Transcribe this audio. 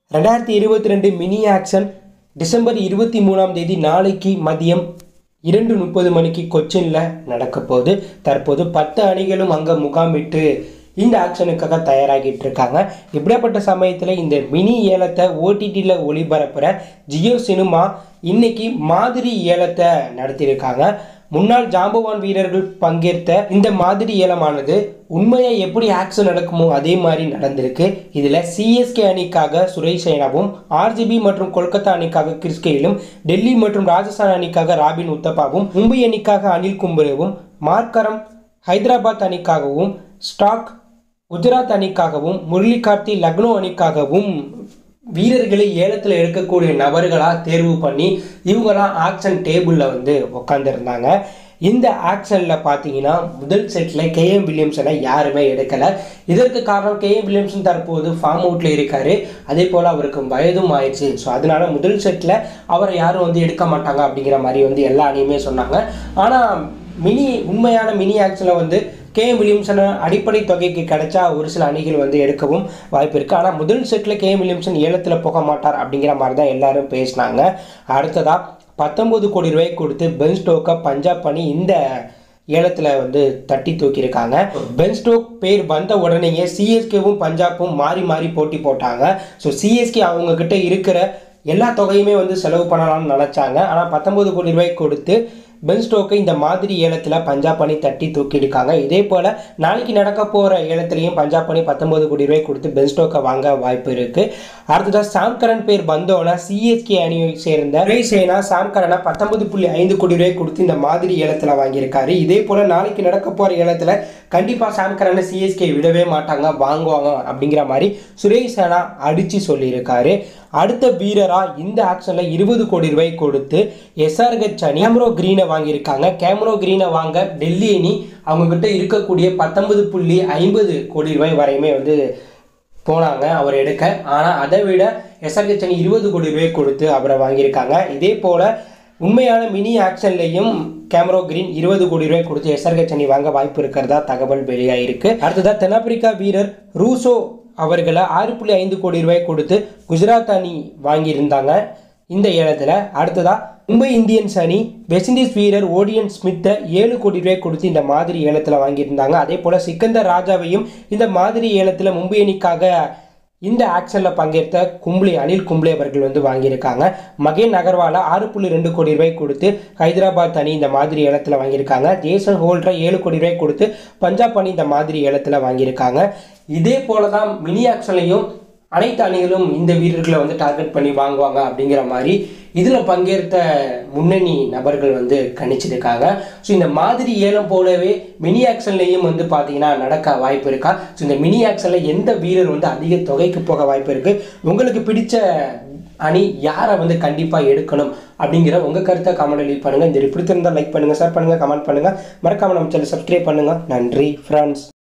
ரெண்டாயிரத்தி இருபத்தி ரெண்டு மினி ஆக்ஷன் டிசம்பர் இருபத்தி மூணாம் தேதி நாளைக்கு மதியம் இரண்டு முப்பது மணிக்கு கொச்சினில் நடக்க போகுது தற்போது பத்து அணிகளும் அங்கே முகாமிட்டு இந்த ஆக்ஷனுக்காக தயாராகிட்டு இருக்காங்க இப்படியாப்பட்ட சமயத்தில் இந்த மினி ஏலத்தை ஓடிடியில் ஒளிபரப்புகிற ஜியோ சினிமா இன்னைக்கு மாதிரி ஏலத்தை நடத்தியிருக்காங்க முன்னாள் ஜாம்பவான் வீரர்கள் பங்கேற்ற இந்த மாதிரி ஏலமானது உண்மையா எப்படி ஆக்ஷன் நடக்குமோ அதே மாதிரி நடந்திருக்கு இதில் சிஎஸ்கே அணிக்காக சுரேஷ் ரெய்னாவும் ஆர்ஜிபி மற்றும் கொல்கத்தா அணிக்காக கிறிஸ் கெயிலும் டெல்லி மற்றும் ராஜஸ்தான் அணிக்காக ராபின் உத்தப்பாவும் மும்பை அணிக்காக அனில் கும்பரேவும் மார்க்கரம் ஹைதராபாத் அணிக்காகவும் ஸ்டாக் குஜராத் அணிக்காகவும் முரளி கார்த்தி லக்னோ அணிக்காகவும் வீரர்களை ஏலத்தில் எடுக்கக்கூடிய நபர்களாக தேர்வு பண்ணி இவங்களாம் ஆக்ஷன் டேபிளில் வந்து உட்காந்துருந்தாங்க இந்த ஆக்ஷனில் பார்த்தீங்கன்னா முதல் செட்டில் கேஎம் வில்லியம்சனை யாருமே எடுக்கலை இதற்கு காரணம் கேஎம் வில்லியம்சன் தற்போது ஃபார்ம் அவுட்டில் இருக்காரு அதே போல் அவருக்கு வயதும் ஆயிடுச்சு ஸோ அதனால முதல் செட்டில் அவரை யாரும் வந்து எடுக்க மாட்டாங்க அப்படிங்கிற மாதிரி வந்து எல்லா அணியுமே சொன்னாங்க ஆனால் மினி உண்மையான மினி ஆக்ஷனில் வந்து கே வில்லியம்சன் அடிப்படை தொகைக்கு கிடைச்சா ஒரு சில அணிகள் வந்து எடுக்கவும் வாய்ப்பு இருக்குது ஆனால் முதல் செட்டில் கே வில்லியம்சன் ஏலத்தில் போக மாட்டார் அப்படிங்கிற மாதிரி தான் எல்லாரும் பேசினாங்க அடுத்ததாக பத்தொம்பது கோடி ரூபாய் கொடுத்து பென் ஸ்டோக்கை பஞ்சாப் அணி இந்த ஏலத்தில் வந்து தட்டி தூக்கியிருக்காங்க பென் ஸ்டோக் பேர் வந்த உடனேயே சிஎஸ்கேவும் பஞ்சாப்பும் மாறி மாறி போட்டி போட்டாங்க ஸோ சிஎஸ்கே அவங்க கிட்ட இருக்கிற எல்லா தொகையுமே வந்து செலவு பண்ணலாம்னு நினச்சாங்க ஆனால் பத்தொம்பது கோடி ரூபாய் கொடுத்து பென் ஸ்டோக்கை இந்த மாதிரி ஏலத்தில் பஞ்சாப் அணி தட்டி தூக்கியிருக்காங்க இதே போல் நாளைக்கு நடக்க போகிற ஏலத்திலையும் பஞ்சாப் அணி பத்தொம்பது கோடி ரூபாய் கொடுத்து பென் ஸ்டோக்கை வாங்க வாய்ப்பு இருக்குது அடுத்ததாக சாம்கரன் பேர் வந்தோன்னா சிஎஸ்கே அணியை சேர்ந்த சேனா சாம்கரனை பத்தொன்பது புள்ளி ஐந்து கோடி ரூபாய் கொடுத்து இந்த மாதிரி ஏலத்தில் வாங்கியிருக்காரு இதே போல் நாளைக்கு நடக்க போகிற ஏலத்தில் கண்டிப்பாக சாம்கரனை சிஎஸ்கே விடவே மாட்டாங்க வாங்குவாங்க அப்படிங்கிற மாதிரி சுரேஷ் சேனா அடித்து சொல்லியிருக்காரு அடுத்த வீரராக இந்த ஆக்ஷனில் இருபது கோடி ரூபாய் கொடுத்து எஸ்ஆர்ஹெச் அணி கேமரோ கிரீனை வாங்கியிருக்காங்க கேமரோ கிரீனை வாங்க டெல்லி அணி அவங்கக்கிட்ட இருக்கக்கூடிய பத்தொன்பது புள்ளி ஐம்பது கோடி ரூபாய் வரையுமே வந்து போனாங்க அவர் எடுக்க ஆனால் அதை விட எஸ்ஆர்ஹெச் அணி இருபது கோடி ரூபாய் கொடுத்து அவரை வாங்கியிருக்காங்க இதே போல் உண்மையான மினி ஆக்ஷன்லையும் கேமரோ கிரீன் இருபது கோடி ரூபாய் கொடுத்து எஸ்ஆர்ஹெச் அணி வாங்க வாய்ப்பு இருக்கிறதா தகவல் வெளியாயிருக்கு அடுத்ததாக தென்னாப்பிரிக்கா வீரர் ரூசோ அவர்களை ஆறு புள்ளி ஐந்து கோடி ரூபாய் கொடுத்து குஜராத் அணி வாங்கியிருந்தாங்க இந்த ஏலத்தில் அடுத்ததாக மும்பை இந்தியன்ஸ் அணி வெஸ்ட் இண்டீஸ் வீரர் ஓடியன் ஸ்மித்தை ஏழு கோடி ரூபாய் கொடுத்து இந்த மாதிரி ஏலத்தில் வாங்கியிருந்தாங்க அதே போல் சிக்கந்தர் ராஜாவையும் இந்த மாதிரி ஏலத்தில் மும்பை அணிக்காக இந்த ஆக்ஷனில் பங்கேற்ற கும்ப்ளே அனில் கும்ப்ளே அவர்கள் வந்து வாங்கியிருக்காங்க மகேன் அகர்வாலா ஆறு புள்ளி ரெண்டு கோடி ரூபாய் கொடுத்து ஹைதராபாத் அணி இந்த மாதிரி ஏலத்தில் வாங்கியிருக்காங்க ஜேசன் ஹோல்டரை ஏழு கோடி ரூபாய் கொடுத்து பஞ்சாப் அணி இந்த மாதிரி ஏலத்தில் வாங்கியிருக்காங்க இதே போல தான் மினி ஆக்ஷன்லையும் அனைத்து அணிகளும் இந்த வீரர்களை வந்து டார்கெட் பண்ணி வாங்குவாங்க அப்படிங்கிற மாதிரி இதில் பங்கேற்ற முன்னணி நபர்கள் வந்து கணிச்சிருக்காங்க ஸோ இந்த மாதிரி ஏலம் போலவே மினி ஆக்ஷன்லேயும் வந்து பார்த்தீங்கன்னா நடக்க வாய்ப்பு இருக்கா ஸோ இந்த மினி ஆக்ஷனில் எந்த வீரர் வந்து அதிக தொகைக்கு போக வாய்ப்பு இருக்குது உங்களுக்கு பிடிச்ச அணி யாரை வந்து கண்டிப்பாக எடுக்கணும் அப்படிங்கிற உங்கள் கருத்தை கமெண்ட் லீவ் பண்ணுங்கள் இந்த பிடித்திருந்தால் லைக் பண்ணுங்கள் ஷேர் பண்ணுங்கள் கமெண்ட் பண்ணுங்கள் மறக்காமல் நம்ம சேனல் சப்ஸ்கிரைப் பண்ணுங்கள் நன்றி ஃப்ரெண்ட்ஸ்